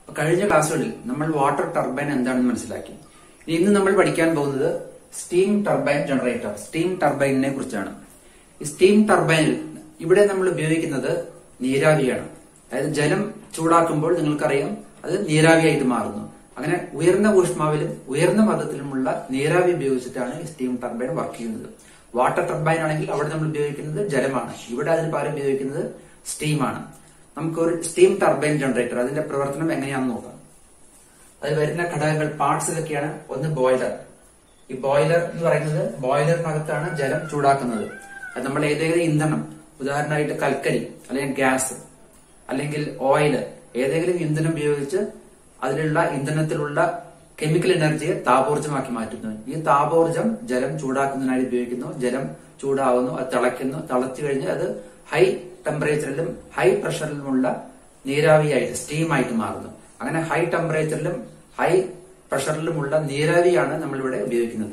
കഴിഞ്ഞ ക്ലാസ്സുകളിൽ നമ്മൾ വാട്ടർ ടർബൈൻ എന്താണെന്ന് മനസ്സിലാക്കി ഇനി ഇന്ന് നമ്മൾ പഠിക്കാൻ പോകുന്നത് സ്റ്റീം ടർബൈൻ ജനറേറ്റർ സ്റ്റീം ടർബൈനിനെ കുറിച്ചാണ് ഈ സ്റ്റീം ടർബൈനിൽ ഇവിടെ നമ്മൾ ഉപയോഗിക്കുന്നത് നീരാവിയാണ് അതായത് ജലം ചൂടാക്കുമ്പോൾ നിങ്ങൾക്കറിയാം അത് നീരാവിയായിട്ട് മാറുന്നു അങ്ങനെ ഉയർന്ന ഊഷ്മാവിലും ഉയർന്ന മർദ്ദത്തിലുമുള്ള നീരാവി ഉപയോഗിച്ചിട്ടാണ് ഈ സ്റ്റീം ടർബൈൻ വർക്ക് ചെയ്യുന്നത് വാട്ടർ ടർബൈൻ ആണെങ്കിൽ അവിടെ നമ്മൾ ഉപയോഗിക്കുന്നത് ജലമാണ് ഇവിടെ അതിന് പകരം ഉപയോഗിക്കുന്നത് സ്റ്റീമാണ് നമുക്ക് ഒരു സ്റ്റീം ടർബൈൻ ജനറേറ്റർ അതിന്റെ പ്രവർത്തനം എങ്ങനെയാണെന്ന് നോക്കാം അതിൽ വരുന്ന ഘടകങ്ങൾ പാർട്സ് ഇതൊക്കെയാണ് ഒന്ന് ബോയിലർ ഈ ബോയിലർ എന്ന് പറയുന്നത് ബോയിലറിനകത്താണ് ജലം ചൂടാക്കുന്നത് അത് നമ്മൾ ഏതെങ്കിലും ഇന്ധനം ഉദാഹരണമായിട്ട് കൽക്കരി അല്ലെങ്കിൽ ഗ്യാസ് അല്ലെങ്കിൽ ഓയില് ഏതെങ്കിലും ഇന്ധനം ഉപയോഗിച്ച് അതിലുള്ള ഇന്ധനത്തിലുള്ള കെമിക്കൽ എനർജിയെ താപോർജ്ജമാക്കി മാറ്റുന്നു ഈ താപോർജ്ജം ജലം ചൂടാക്കുന്നതിനായി ഉപയോഗിക്കുന്നു ജലം ചൂടാവുന്നു അത് തിളയ്ക്കുന്നു തിളച്ചു കഴിഞ്ഞ് അത് ഹൈ ടെമ്പറേച്ചറിലും ഹൈ പ്രഷറിലുമുള്ള നീരാവിയായിട്ട് സ്റ്റീമായിട്ട് മാറുന്നു അങ്ങനെ ഹൈ ടെമ്പറേച്ചറിലും ഹൈ പ്രഷറിലുമുള്ള നീരാവിയാണ് നമ്മളിവിടെ ഉപയോഗിക്കുന്നത്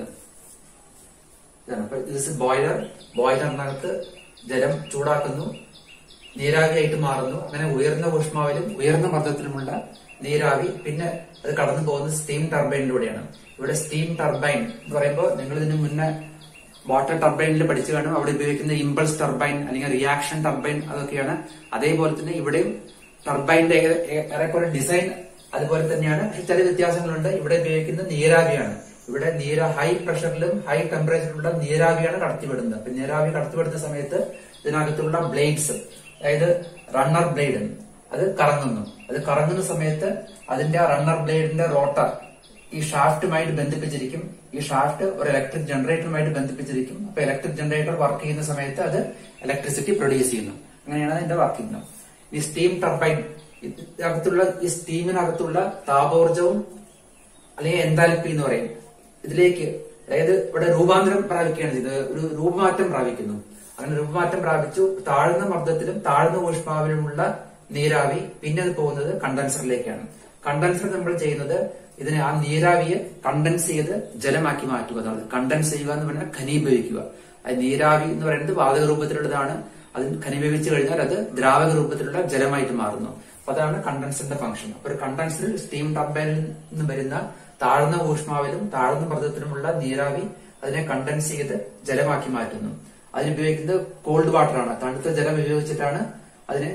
ഇതാണ് അപ്പൊ ഇത് ബോയിലർ ബോയിലറിനകത്ത് ജലം ചൂടാക്കുന്നു നീരാവിയായിട്ട് മാറുന്നു അങ്ങനെ ഉയർന്ന ഊഷ്മാവിലും ഉയർന്ന മർദ്ദത്തിലുമുള്ള നീരാവി പിന്നെ അത് കടന്നു പോകുന്നത് സ്റ്റീം ടർബൈനിലൂടെയാണ് ഇവിടെ സ്റ്റീം ടർബൈൻ എന്ന് പറയുമ്പോൾ നിങ്ങൾ ഇതിന് മുന്നേ വാട്ടർ ടർബൈനിൽ പഠിച്ചു കാണും അവിടെ ഉപയോഗിക്കുന്ന ഇമ്പൾസ് ടർബൈൻ അല്ലെങ്കിൽ റിയാക്ഷൻ ടർബൈൻ അതൊക്കെയാണ് അതേപോലെ തന്നെ ഇവിടെയും ടർബൈനിന്റെ ഏക- ഏ- ഏറെക്കുറെ ഡിസൈൻ അതുപോലെ തന്നെയാണ് പക്ഷെ ചില വ്യത്യാസങ്ങളുണ്ട് ഇവിടെ ഉപയോഗിക്കുന്നത് നീരാവിയാണ് ഇവിടെ നീര ഹൈ പ്രഷറിലും ഹൈ ടെമ്പറേച്ചറിലുള്ള നീരാവിയാണ് കടത്തിവിടുന്നത് അപ്പൊ നീരാവി കടത്തിവിടുന്ന സമയത്ത് ഇതിനകത്തുള്ള ബ്ലേഡ്സ് അതായത് റണ്ണർ ബ്ലേഡ് അത് കറങ്ങുന്നു അത് കറങ്ങുന്ന സമയത്ത് അതിന്റെ റണ്ണർ ബ്ലേഡിന്റെ റോട്ടർ ഈ ഷാഫ്റ്റുമായിട്ട് ബന്ധിപ്പിച്ചിരിക്കും ഈ ഷാഫ്റ്റ് ഒരു ഇലക്ട്രിക് ജനറേറ്ററുമായിട്ട് ബന്ധിപ്പിച്ചിരിക്കും അപ്പൊ ഇലക്ട്രിക് ജനറേറ്റർ വർക്ക് ചെയ്യുന്ന സമയത്ത് അത് ഇലക്ട്രിസിറ്റി പ്രൊഡ്യൂസ് ചെയ്യുന്നു അങ്ങനെയാണ് അതിന്റെ വർക്കിംഗ് ഈ സ്റ്റീം ടർബൈൻ ഇതിനകത്തുള്ള ഈ സ്റ്റീമിനകത്തുള്ള താപോർജവും അല്ലെങ്കിൽ എന്താൽപ്പി എന്ന് പറയും ഇതിലേക്ക് അതായത് ഇവിടെ രൂപാന്തരം പ്രാപിക്കുകയാണ് ഇത് ഒരു രൂപമാറ്റം പ്രാപിക്കുന്നു അങ്ങനെ രൂപമാറ്റം പ്രാപിച്ചു താഴ്ന്ന മർദ്ദത്തിലും താഴ്ന്ന ഊഷ്മാവിലുമുള്ള നീരാവി പിന്നെ അത് പോകുന്നത് കണ്ടൻസറിലേക്കാണ് കണ്ടൻസർ നമ്മൾ ചെയ്യുന്നത് ഇതിനെ ആ നീരാവിയെ കണ്ടൻസ് ചെയ്ത് ജലമാക്കി മാറ്റുക അതാണ് കണ്ടൻസ് ചെയ്യുക എന്ന് പറഞ്ഞാൽ ഘനീഭവിക്കുക അത് നീരാവി എന്ന് പറയുന്നത് വാതക രൂപത്തിലുള്ളതാണ് അത് ഘനീഭവിച്ചു കഴിഞ്ഞാൽ അത് ദ്രാവക രൂപത്തിലുള്ള ജലമായിട്ട് മാറുന്നു അപ്പൊ അതാണ് കണ്ടൻസറിന്റെ ഫംഗ്ഷൻ അപ്പൊ ഒരു കണ്ടൻസറിൽ സ്റ്റീം ടർബൈനിൽ നിന്ന് വരുന്ന താഴ്ന്ന ഊഷ്മാവിലും താഴ്ന്ന മർദ്ദത്തിലുമുള്ള നീരാവി അതിനെ കണ്ടൻസ് ചെയ്ത് ജലമാക്കി മാറ്റുന്നു അതിനുപയോഗിക്കുന്നത് കോൾഡ് വാട്ടർ ആണ് തണുത്ത ജലം ഉപയോഗിച്ചിട്ടാണ് അതിനെ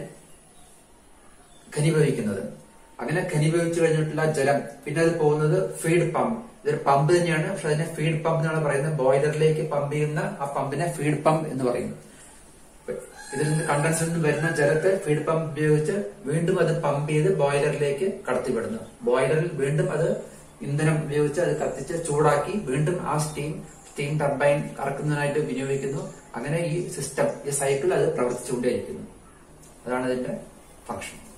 ഘനീഭവിക്കുന്നത് അങ്ങനെ ഘനീഭവിച്ചു കഴിഞ്ഞിട്ടുള്ള ജലം പിന്നെ അത് പോകുന്നത് ഫീഡ് പമ്പ് ഇതൊരു പമ്പ് തന്നെയാണ് പക്ഷെ അതിനെ ഫീഡ് പമ്പ് എന്നാണ് പറയുന്നത് ബോയിലറിലേക്ക് പമ്പ് ചെയ്യുന്ന ആ പമ്പിനെ ഫീഡ് പമ്പ് എന്ന് പറയുന്നു ഇതിൽ നിന്ന് കണ്ടൻസറിൽ നിന്ന് വരുന്ന ജലത്തെ ഫീഡ് പമ്പ് ഉപയോഗിച്ച് വീണ്ടും അത് പമ്പ് ചെയ്ത് ബോയിലറിലേക്ക് കടത്തിവിടുന്നു ബോയിലറിൽ വീണ്ടും അത് ഇന്ധനം ഉപയോഗിച്ച് അത് കത്തിച്ച് ചൂടാക്കി വീണ്ടും ആ സ്റ്റീം സ്റ്റീം ടർബൈൻ കറക്കുന്നതിനായിട്ട് വിനിയോഗിക്കുന്നു അങ്ങനെ ഈ സിസ്റ്റം ഈ സൈക്കിൾ അത് പ്രവർത്തിച്ചുകൊണ്ടേയിരിക്കുന്നു അതാണ് അതിന്റെ ഫംഗ്ഷൻ